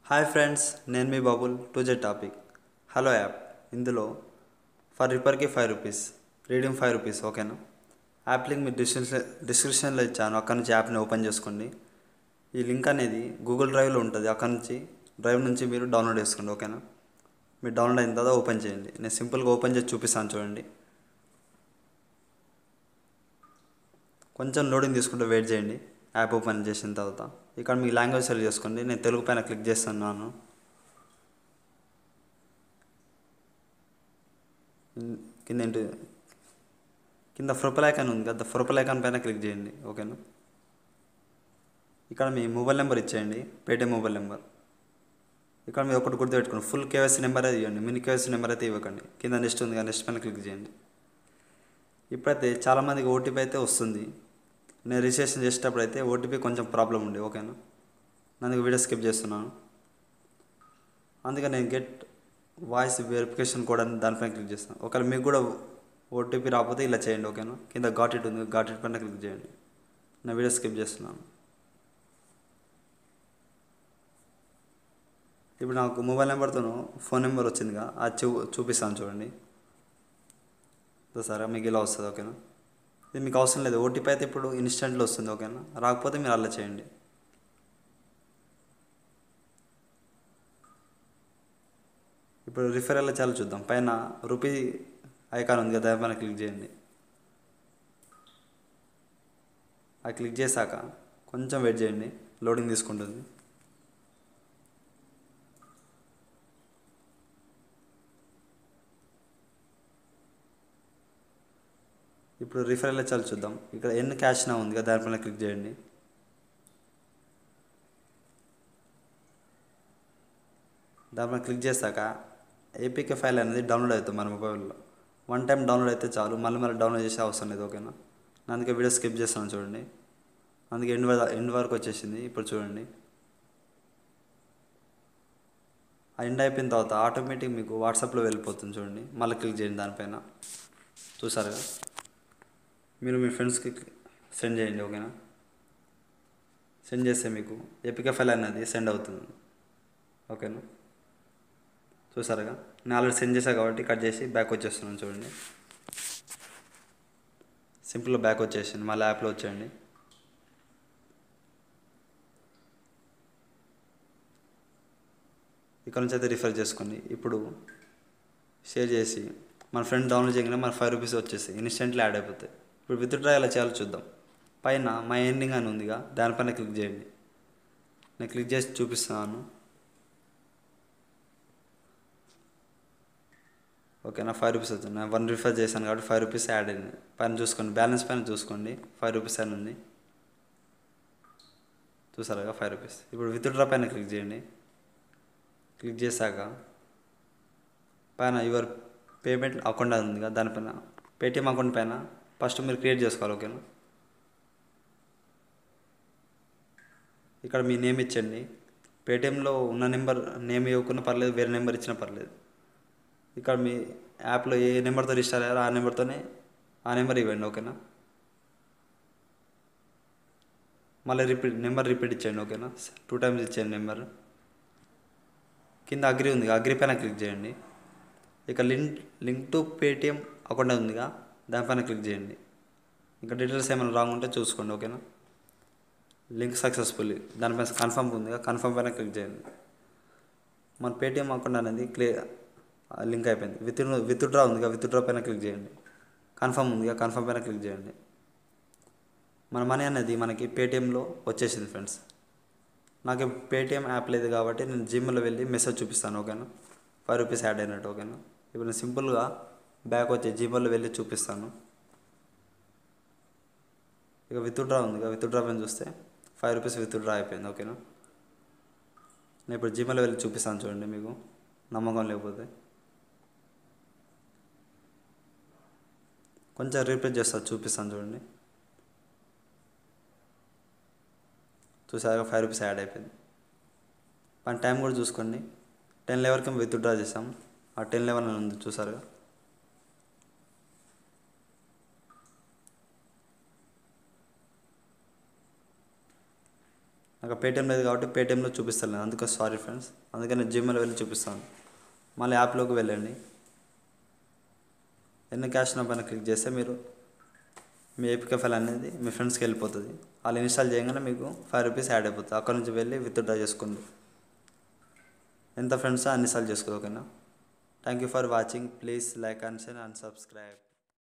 hi friends నేను మీ బాబుల్ to Z topic hello app ఇందులో ఫర్ రిపర్కి five rupees reading five rupees ఓకేనా యాప్ లింక్ మీ డిస్క్రిప్షన్ డిస్క్రిప్షన్లో ఇచ్చాను అక్కడ నుంచి యాప్ని ఓపెన్ చేసుకోండి ఈ లింక్ అనేది గూగుల్ డ్రైవ్లో ఉంటుంది అక్కడ నుంచి డ్రైవ్ నుంచి మీరు డౌన్లోడ్ చేసుకోండి ఓకేనా మీరు డౌన్లోడ్ అయిన తర్వాత ఓపెన్ చేయండి నేను సింపుల్గా ఓపెన్ చేసి చూపిస్తాను చూడండి కొంచెం లోడింగ్ తీసుకుంటే వెయిట్ చేయండి యాప్ ఓపెన్ చేసిన తర్వాత ఇక్కడ మీ లాంగ్వేజ్ సెలెక్ట్ చేసుకోండి నేను తెలుగు పైన క్లిక్ చేస్తున్నాను కింద ఏంటి కింద ప్రొఫైల్ ఐకాన్ ఉంది కదా ప్రొఫైల్ ఐకాన్ పైన క్లిక్ చేయండి ఓకేనా ఇక్కడ మీ మొబైల్ నెంబర్ ఇచ్చేయండి పేటీఎం మొబైల్ నెంబర్ ఇక్కడ మీరు ఒకటి గుర్తుపెట్టుకోండి ఫుల్ కేవైసీ నెంబర్ అయితే ఇవ్వండి మినీ కేవైసీ నెంబర్ అయితే ఇవ్వకండి కింద నెక్స్ట్ ఉంది కదా నెక్స్ట్ పైన క్లిక్ చేయండి ఇప్పుడైతే చాలామందికి ఓటీపీ అయితే వస్తుంది నేను రిజిస్ట్రేషన్ చేసేటప్పుడు అయితే ఓటీపీ కొంచెం ప్రాబ్లం ఉండే ఓకేనా అందుకే వీడియో స్కిప్ చేస్తున్నాను అందుకే నేను గెట్ వాయిస్ వెరిఫికేషన్ కోడ్ అని దానిపైన క్లిక్ చేస్తాను ఒకవేళ మీకు కూడా ఓటీపీ రాకపోతే ఇలా చేయండి ఓకేనా కింద ఘాట్ ఇట్ ఉంది ఘాట్ ఇట్ పైన క్లిక్ చేయండి నేను వీడియో స్కిప్ చేస్తున్నాను ఇప్పుడు నాకు మొబైల్ నెంబర్తోనూ ఫోన్ నెంబర్ వచ్చిందిగా అది చూ చూపిస్తాను చూడండి సరే మీకు ఇలా వస్తుంది ఓకేనా ఇది మీకు అవసరం లేదు ఓటీపీ అయితే ఇప్పుడు ఇన్స్టెంట్లో వస్తుంది ఓకేనా రాకపోతే మీరు అలా చేయండి ఇప్పుడు రిఫర్ ఎలా చాలా చూద్దాం పైన రూపీ ఐకాన్ ఉంది కదా పైన క్లిక్ చేయండి అది క్లిక్ చేశాక కొంచెం వెయిట్ చేయండి లోడింగ్ తీసుకుంటుంది ఇప్పుడు రిఫర్ ఎలా చాలా చూద్దాం ఇక్కడ ఎన్ని క్యాష్ నా ఉంది కదా దానిపైన క్లిక్ చేయండి దానిపైన క్లిక్ చేశాక ఏపీకే ఫైల్ అనేది డౌన్లోడ్ అవుతుంది మన మొబైల్లో వన్ టైం డౌన్లోడ్ అయితే చాలు మళ్ళీ మళ్ళీ డౌన్లోడ్ చేసే అవసరం లేదు ఓకేనా నేను అందుకే వీడియో స్కిప్ చేస్తాను చూడండి అందుకే ఎండ్ వరకు ఎండ్ వరకు వచ్చేసింది ఇప్పుడు చూడండి ఆ ఎండ్ అయిపోయిన తర్వాత ఆటోమేటిక్ మీకు వాట్సాప్లో వెళ్ళిపోతుంది చూడండి మళ్ళీ క్లిక్ చేయండి దానిపైన చూసారుగా మీరు మీ ఫ్రెండ్స్కి సెండ్ చేయండి ఓకేనా సెండ్ చేస్తే మీకు ఏపీకే ఫైల్ అనేది సెండ్ అవుతుంది ఓకేనా చూసారుగా నేను ఆల్రెడీ సెండ్ చేశాను కాబట్టి కట్ చేసి బ్యాక్ వచ్చేస్తున్నాను చూడండి సింపుల్గా బ్యాక్ వచ్చేసింది మళ్ళీ యాప్లో వచ్చేయండి ఇక్కడ నుంచి అయితే రిఫర్ చేసుకోండి ఇప్పుడు షేర్ చేసి మన ఫ్రెండ్ డౌన్లోడ్ చేయగానే మన ఫైవ్ రూపీస్ వచ్చేసి ఇన్స్టెంట్లీ యాడ్ అయిపోతాయి ఇప్పుడు విత్డ్రా ఎలా చేయాలో చూద్దాం పైన మై ఎండింగ్ అని ఉందిగా దానిపైన క్లిక్ చేయండి నేను క్లిక్ చేసి చూపిస్తున్నాను ఓకే నా ఫైవ్ రూపీస్ వచ్చింది నేను వన్ రిఫర్ చేశాను కాబట్టి ఫైవ్ రూపీస్ యాడ్ అయింది పైన చూసుకోండి బ్యాలెన్స్ పైన చూసుకోండి ఫైవ్ రూపీస్ అని ఉంది చూసారుగా ఫైవ్ రూపీస్ ఇప్పుడు విత్డ్రా పైన క్లిక్ చేయండి క్లిక్ చేశాక పైన యువర్ పేమెంట్ అకౌంట్ అని ఉంది కదా దానిపైన పేటిఎం అకౌంట్ పైన ఫస్ట్ మీరు క్రియేట్ చేసుకోవాలి ఓకేనా ఇక్కడ మీ నేమ్ ఇచ్చండి పేటిఎంలో ఉన్న నెంబర్ నేమ్ ఇవ్వకున్నా పర్లేదు వేరే నెంబర్ ఇచ్చినా పర్లేదు ఇక్కడ మీ యాప్లో ఏ నెంబర్తో రిజిస్టర్ అయ్యారో ఆ నెంబర్తోనే ఆ నెంబర్ ఇవ్వండి ఓకేనా మళ్ళీ రిపీట్ నెంబర్ రిపీట్ ఇచ్చేయండి ఓకేనా టూ టైమ్స్ ఇచ్చేయండి నెంబర్ కింద అగ్రి ఉంది అగ్రి పైన క్లిక్ చేయండి ఇక link link to Paytm account ఉందిగా దానిపైన క్లిక్ చేయండి ఇంకా డీటెయిల్స్ ఏమైనా రాంగ్ ఉంటే చూసుకోండి ఓకేనా లింక్ సక్సెస్ఫుల్లీ దానిపైన కన్ఫర్మ్ ఉందిగా కన్ఫర్మ్ పైన క్లిక్ చేయండి మన పేటిఎం అకౌంట్ అనేది క్లియర్ లింక్ అయిపోయింది విత్ విత్డ్రా ఉందిగా విత్డ్రా పైన క్లిక్ చేయండి కన్ఫర్మ్ ఉందిగా కన్ఫర్మ్ పైన క్లిక్ చేయండి మన మనీ అనేది మనకి పేటిఎంలో వచ్చేసింది ఫ్రెండ్స్ నాకు పేటిఎం యాప్ లేదు కాబట్టి నేను జిమ్లో వెళ్ళి మెసేజ్ చూపిస్తాను ఓకేనా ఫైవ్ రూపీస్ యాడ్ అయినట్టు ఓకేనా ఇప్పుడు నేను సింపుల్గా బ్యాక్ వచ్చి జిమ్లో వెళ్ళి చూపిస్తాను ఇక విత్డ్రా ఉంది ఇక విత్డ్రా పైన చూస్తే ఫైవ్ రూపీస్ విత్డ్రా అయిపోయింది ఓకేనా నేను ఇప్పుడు జిమ్లో వెళ్ళి చూపిస్తాను చూడండి మీకు నమ్మకం లేకపోతే కొంచెం రీప్లేస్ చేస్తాను చూపిస్తాను చూడండి చూసాక ఫైవ్ రూపీస్ యాడ్ అయిపోయింది మన టైం కూడా చూసుకోండి టెన్ లెవెల్కి విత్డ్రా చేసాం ఆ టెన్ లెవెల్ అని ఉంది చూసారుగా నాకు పేటిఎం లేదు కాబట్టి పేటిఎంలో చూపిస్తాను అందుకే సారీ ఫ్రెండ్స్ అందుకని జిమెయిల్ వెళ్ళి చూపిస్తాను మళ్ళీ యాప్లోకి వెళ్ళండి ఎన్ని క్యాష్ నా పైన క్లిక్ చేస్తే మీరు మీ ఏపీకే ఫైల్ అనేది మీ ఫ్రెండ్స్కి వెళ్ళిపోతుంది వాళ్ళు ఇన్స్టాల్ చేయగానే మీకు ఫైవ్ రూపీస్ యాడ్ అయిపోతుంది అక్కడ నుంచి వెళ్ళి విత్డ్రా చేసుకోండి ఎంత ఫ్రెండ్స్ అన్నిసార్లు చేసుకోదు ఓకేనా thank you for watching please like and share and subscribe